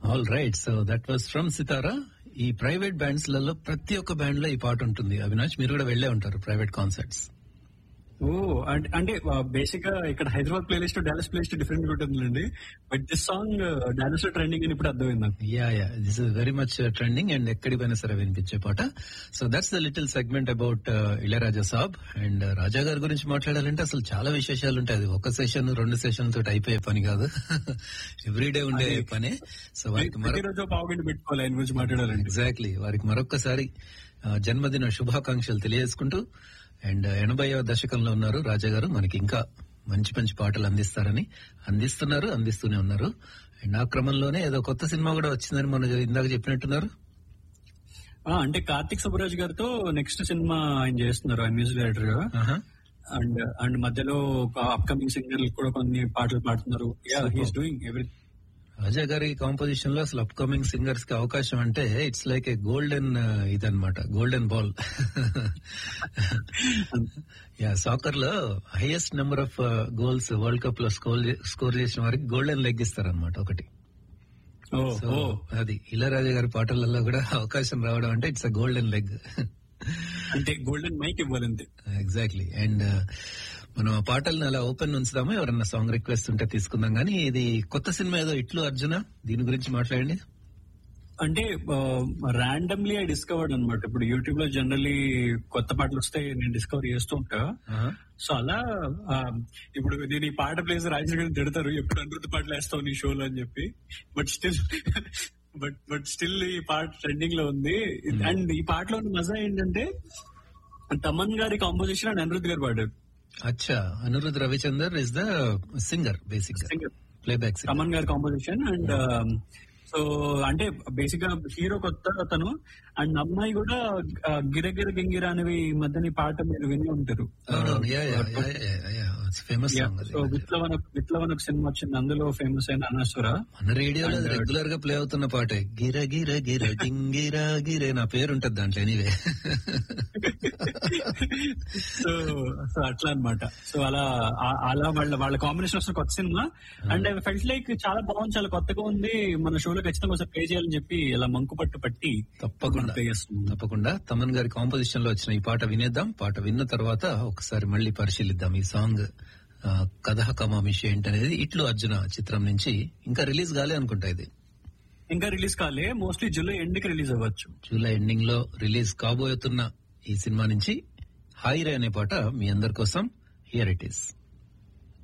All right so that was from Sitara ఈ private bands లలో ప్రతి ఒక్క బ్యాండ్ లో ఈ పాట ఉంటుంది అవినాష్ మీరు కూడా వెళ్లే ఉంటారు ప్రైవేట్ కాన్సర్ట్స్ ఓ అంటే అంటే బేసిక్ గా ఇక్కడ Hyderabad playlist Dallas playlist different ఉంటుందండి బట్ దిస్ సాంగ్ డాలస్ లో ట్రెండింగ్ అని ఇప్పుడు అర్థమైంది నాకు yeah yeah this is very much trending and ఎక్కడి పోయినా సరే వినిపించే పాట so that's the little segment about Ilaiyaraaja saab and Raja గారి గురించి మాట్లాడాలంటే అసలు చాలా విశేషాలు ఉంటాయి అది ఒక సెషన్ రెండు సెషన్ తోటి అయిపోయే పని కాదు ఎవ్రీడే ఉండే అది- పనే సో వారికి మరొక ప్రతిరోజు పావు గంట పెట్టుకోవాలి ఆయన గురించి మాట్లాడాలండి ఎగ్జాక్ట్లీ వారికి మరొక్కసారి ఆ, జన్మదిన శుభాకాంక్షలు తెలియజేసుకుంటూ అండ్ ఎనభైవ దశకంలో ఉన్నారు రాజా గారు మనకి ఇంకా మంచి మంచి పాటలు అందిస్తారని అందిస్తున్నారు అందిస్తూనే ఉన్నారు అండ్ ఆ క్రమంలోనే ఏదో కొత్త సినిమా కూడా వచ్చిందని మన ఇందాక చెప్పినట్టున్నారు ఆ, అంటే కార్తిక్ సుబ్బరాజ్ గారితో నెక్స్ట్ సినిమా ఆయన చేస్తున్నారు ఆయన మ్యూజిక్ డైరెక్టర్ గా ఆహా. అండ్ అండ్ మధ్యలో ఒక అప్కమింగ్ సింగర్ కూడా కొన్ని పాటలు పాడుతున్నారు yeah he's doing every Raja గారి కాంపోజిషన్ లో అసలు అప్కమింగ్ సింగర్స్ కి అవకాశం అంటే ఇట్స్ లైక్ ఏ గోల్డెన్ ఇదన్నమాట గోల్డెన్ బాల్ యా సాకర్ లో highest number of goals World Cup లో స్కోర్ స్కోర్ చేసిన వారికి గోల్డెన్ లెగ్ ఇస్తారనమాట ఒకటి ఓ సో ఓ అది ఇళరాజా గారి పాటలలో కూడా అవకాశం రావడం అంటే ఇట్స్ అ గోల్డెన్ లెగ్ అంటే గోల్డెన్ మైక్ ఇవ్వాలంతే ఎగ్జాక్ట్లీ అండ్ మనం ఆ పాటలను అలా ఓపెన్ ఉంచుదాము ఎవరన్నా సాంగ్ రిక్వెస్ట్ ఉంటే తీసుకుందాం కానీ ఇది కొత్త సినిమా ఏదో ఇట్లు అర్జున దీని గురించి మాట్లాడండి అంటే ర్యాండమ్లీ ఐ డిస్కవర్డ్ అనమాట ఇప్పుడు యూట్యూబ్ లో జనరల్లీ కొత్త పాటలు వస్తే నేను డిస్కవర్ చేస్తూ ఉంటా ఆహా. సో అలా ఆ, ఇప్పుడు నేను ఈ పాట ప్లేస్ రాజేష్ గారిని తిడతారు ఎప్పుడు అనిరుద్ధ పాటలు వేస్తావు నీ షోలో అని చెప్పి but still but but still ఈ పాట ట్రెండింగ్ లో ఉంది అండ్ ఈ పాటలో ఉన్న మజా ఏంటంటే తమన్ గారి కాంపోజిషన్ అండ్ అనిరుద్ధ్ గారు పాడారు అచ్చా Anirudh Ravichander is the singer basic గా Singer. ప్లేబ్యాక్ సింగర్ తమన్ గారి కాంపోజిషన్ అండ్ సో అంటే బేసిక్ గా హీరో కొత్త అతను అండ్ అమ్మాయి కూడా ఆ, గిరగిర గింగిర అనేవి ఈ మధ్యన ఈ పాట మీరు విని ఉంటారు ఫేమస్ సాంగ్ సో విప్లవన విప్లవన ఒక సినిమా వచ్చింది అందులో ఫేమస్ అయిన అనస్వర మన రేడియోలో And, uh, రెగ్యులర్ గా ప్లే అవుతున్న పాటే గిర గిర గిర గింగిర గిరే నా పేరు ఉంటది దాంట్లో ఎనీవే సో సో అట్లా అన్నమాట సో అలా ఆ- అలా వాళ్ళ వాళ్ళ కాంబినేషన్ వస్తున్న కొత్త సినిమా అండ్ ఐ ఫెల్ట్ లైక్ చాలా బాగుంది చాలా కొత్తగా ఉంది మన షోలో ఖచ్చితంగా ఒకసారి ప్లే చేయాలని చెప్పి ఇలా మంకు పట్టు పట్టి తప్పకుండా ప్లే చేస్తున్నాం తప్పకుండా తమన్ గారి కాంపోజిషన్ లో వచ్చిన ఈ పాట వినేద్దాం పాట విన్న తర్వాత ఒకసారి మళ్ళీ పరిశీలిద్దాం ఈ సాంగ్ ఆ, కథ కమామిషి ఏంటనేది ఇట్లు అర్జున చిత్రం నుంచి ఇంకా రిలీజ్ కాలే అనుకుంటా ఇది ఇంకా రిలీజ్ కాలే మోస్ట్లీ జూలై ఎండ్ కి రిలీజ్ అవ్వచ్చు జూలై ఎండింగ్ లో రిలీజ్ కాబోతున్న ఈ సినిమా నుంచి హాయిరే అనే పాట మీ అందరి కోసం హియర్ ఇట్ ఈస్